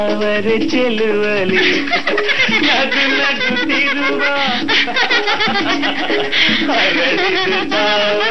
ಅವರ ಚೆಲುವಲಿ ನಗು ನಗುತ್ತಿರುವ ಹರಡಿದ ಸಾವ.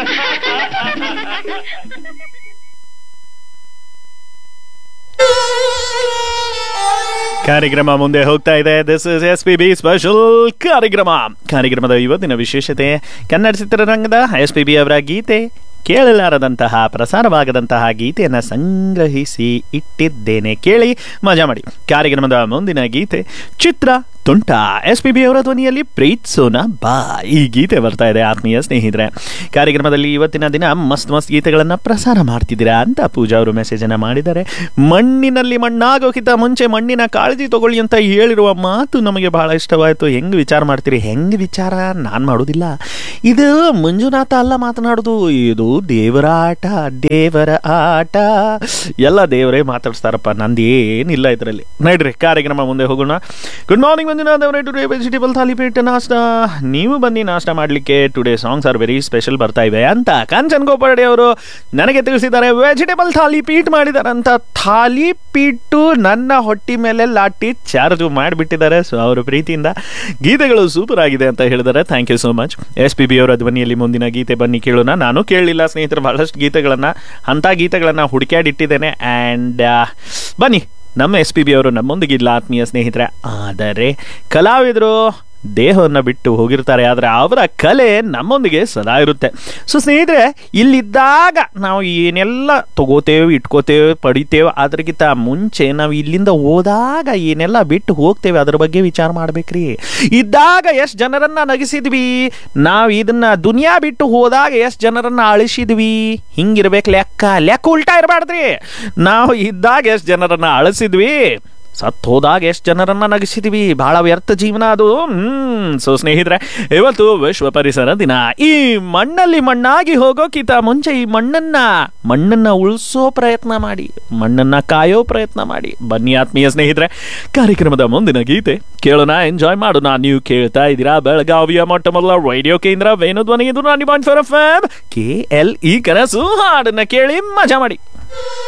ಕಾರ್ಯಕ್ರಮ ಮುಂದೆ ಹೋಗ್ತಾ ಇದೆ this is S P B special ಕಾರ್ಯಕ್ರಮ ಕಾರ್ಯಕ್ರಮದ ಇವತ್ತಿನ ವಿಶೇಷತೆ ಕನ್ನಡ ಚಿತ್ರರಂಗದ ಎಸ್ ಪಿ ಬಿ ಅವರ ಗೀತೆ ಕೇಳಲಾರದಂತಹ ಪ್ರಸಾರವಾಗದಂತಹ ಗೀತೆಯನ್ನು ಸಂಗ್ರಹಿಸಿ ಇಟ್ಟಿದ್ದೇನೆ ಕೇಳಿ ಮಜಾ ಮಾಡಿ ಕಾರ್ಯಕ್ರಮದ ಮುಂದಿನ ಗೀತೆ ಚಿತ್ರ ತುಂಟ ಎಸ್ ಪಿ ಬಿ ಅವರ ಧ್ವನಿಯಲ್ಲಿ ಪ್ರೀತ್ಸೋನ ಬಾ ಈ ಗೀತೆ ಬರ್ತಾ ಇದೆ ಆತ್ಮೀಯ ಸ್ನೇಹಿತರೆ ಕಾರ್ಯಕ್ರಮದಲ್ಲಿ ಇವತ್ತಿನ ದಿನ ಮಸ್ತ್ ಮಸ್ತ್ ಗೀತೆಗಳನ್ನು ಪ್ರಸಾರ ಮಾಡ್ತಿದ್ದೀರಾ ಅಂತ ಪೂಜಾ ಅವರು ಮೆಸೇಜನ್ನು ಮಾಡಿದ್ದಾರೆ ಮಣ್ಣಿನಲ್ಲಿ ಮಣ್ಣಾಗೋಕ್ಕಿಂತ ಮುಂಚೆ ಮಣ್ಣಿನ ಕಾಳಜಿ ತಗೊಳ್ಳಿ ಅಂತ ಹೇಳಿರುವ ಮಾತು ನಮಗೆ ಬಹಳ ಇಷ್ಟವಾಯಿತು ಹೆಂಗೆ ವಿಚಾರ ಮಾಡ್ತೀರಿ ಹೆಂಗೆ ವಿಚಾರ ನಾನು ಮಾಡೋದಿಲ್ಲ ಇದು ಮಂಜುನಾಥ ಅಲ್ಲ ಮಾತನಾಡೋದು ಇದು ದೇವರ ಆಟ ದೇವರ ಆಟ ಎಲ್ಲ ದೇವರೇ ಮಾತಾಡ್ಸ್ತಾರಪ್ಪ ನಂದು ಏನಿಲ್ಲ ಇದರಲ್ಲಿ ನಡ್ರಿ ಕಾರ್ಯಕ್ರಮ ಮುಂದೆ ಹೋಗೋಣ ಗುಡ್ ಮಾರ್ನಿಂಗ್ ಮಂಜುನಾಥ್ ಅವರೇ ಟುಡೇ ವೆಜಿಟೇಬಲ್ ಥಾಲಿಪೇಟ್ ನಾಷ್ಟ ನೀವು ಬನ್ನಿ ನಾಷ್ಟ ಮಾಡಲಿಕ್ಕೆ today songs are very special ಬರ್ತಾ ಇವೆ ಅಂತ ಕಾಂಚನ್ ಗೋಪಾಡಿ ಅವರು ನನಗೆ ತಿಳಿಸಿದ್ದಾರೆ ವೆಜಿಟೇಬಲ್ ಥಾಲಿ ಪೀಟ್ ಮಾಡಿದ್ದಾರೆ ಅಂತ ಥಾಲಿ ಪೀಟು ನನ್ನ ಹೊಟ್ಟಿ ಮೇಲೆ ಲಾಟಿ ಚಾರ್ಜ್ ಮಾಡಿಬಿಟ್ಟಿದ್ದಾರೆ ಸೊ ಅವರ ಪ್ರೀತಿಯಿಂದ ಗೀತೆಗಳು ಸೂಪರ್ ಆಗಿದೆ ಅಂತ ಹೇಳಿದ್ದಾರೆ thank you so much S P B ಅವರ ಧ್ವನಿಯಲ್ಲಿ ಮುಂದಿನ ಗೀತೆ ಬನ್ನಿ ಕೇಳೋಣ ನಾನು ಕೇಳಲಿಲ್ಲ ಸ್ನೇಹಿತರು ಬಹಳಷ್ಟು ಗೀತೆಗಳನ್ನು ಅಂಥ ಗೀತೆಗಳನ್ನು ಹುಡುಕ್ಯಾಡಿಟ್ಟಿದ್ದೇನೆ ಆ್ಯಂಡ್ ಬನ್ನಿ ನಮ್ಮ ಎಸ್ ಪಿ ಬಿ ಅವರು ನಮ್ಮೊಂದಿಗಿಲ್ಲ ಆತ್ಮೀಯ ಸ್ನೇಹಿತರೆ ಆದರೆ ಕಲಾವಿದರು ದೇಹವನ್ನು ಬಿಟ್ಟು ಹೋಗಿರ್ತಾರೆ ಆದರೆ ಅವರ ಕಲೆ ನಮ್ಮೊಂದಿಗೆ ಸದಾ ಇರುತ್ತೆ ಸೊ ಸ್ನೇಹಿತರೆ ಇಲ್ಲಿದ್ದಾಗ ನಾವು ಏನೆಲ್ಲ ತಗೋತೇವೆ ಇಟ್ಕೋತೇವೆ ಪಡಿತೇವೆ ಅದಕ್ಕಿಂತ ಮುಂಚೆ ನಾವು ಇಲ್ಲಿಂದ ಹೋದಾಗ ಏನೆಲ್ಲ ಬಿಟ್ಟು ಹೋಗ್ತೇವೆ ಅದ್ರ ಬಗ್ಗೆ ವಿಚಾರ ಮಾಡ್ಬೇಕ್ರಿ ಇದ್ದಾಗ ಎಷ್ಟು ಜನರನ್ನ ನಗಿಸಿದ್ವಿ ನಾವು ಇದನ್ನ ದುನಿಯಾ ಬಿಟ್ಟು ಹೋದಾಗ ಎಷ್ಟು ಜನರನ್ನ ಅಳಿಸಿದ್ವಿ ಹಿಂಗಿರ್ಬೇಕು ಲೆಕ್ಕ ಲೆಕ್ಕ ಉಲ್ಟಾ ಇರಬಾರ್ದ್ರಿ ನಾವು ಇದ್ದಾಗ ಎಷ್ಟು ಜನರನ್ನ ಅಳಿಸಿದ್ವಿ ಸತ್ತು ಹೋದಾಗ ಎಷ್ಟು ಜನರನ್ನ ನಗಿಸಿದ್ವಿ ಬಹಳ ವ್ಯರ್ಥ ಜೀವನ ಅದು ಹ್ಮ್ ಸೊ ಸ್ನೇಹಿತರೆ ಇವತ್ತು ವಿಶ್ವ ಪರಿಸರ ದಿನ ಈ ಮಣ್ಣಲ್ಲಿ ಮಣ್ಣಾಗಿ ಹೋಗೋಕ್ಕಿಂತ ಮುಂಚೆ ಈ ಮಣ್ಣನ್ನ ಮಣ್ಣನ್ನ ಉಳಿಸೋ ಪ್ರಯತ್ನ ಮಾಡಿ ಮಣ್ಣನ್ನ ಕಾಯೋ ಪ್ರಯತ್ನ ಮಾಡಿ ಬನ್ನಿ ಆತ್ಮೀಯ ಸ್ನೇಹಿತರೆ ಕಾರ್ಯಕ್ರಮದ ಮುಂದಿನ ಗೀತೆ ಕೇಳೋಣ ಎಂಜಾಯ್ ಮಾಡೋಣ ನೀವು ಕೇಳ್ತಾ ಇದ್ದೀರಾ ಬೆಳಗಾವಿಯ ಮೊಟ್ಟ ಮೊದಲ ರೇಡಿಯೋ ಕೇಂದ್ರ ವೇಣುಧ್ವನಿ ಇದು ninety point four F K L ಈ ಕನಸು ಹಾಡನ್ನ ಕೇಳಿ ಮಜಾ ಮಾಡಿ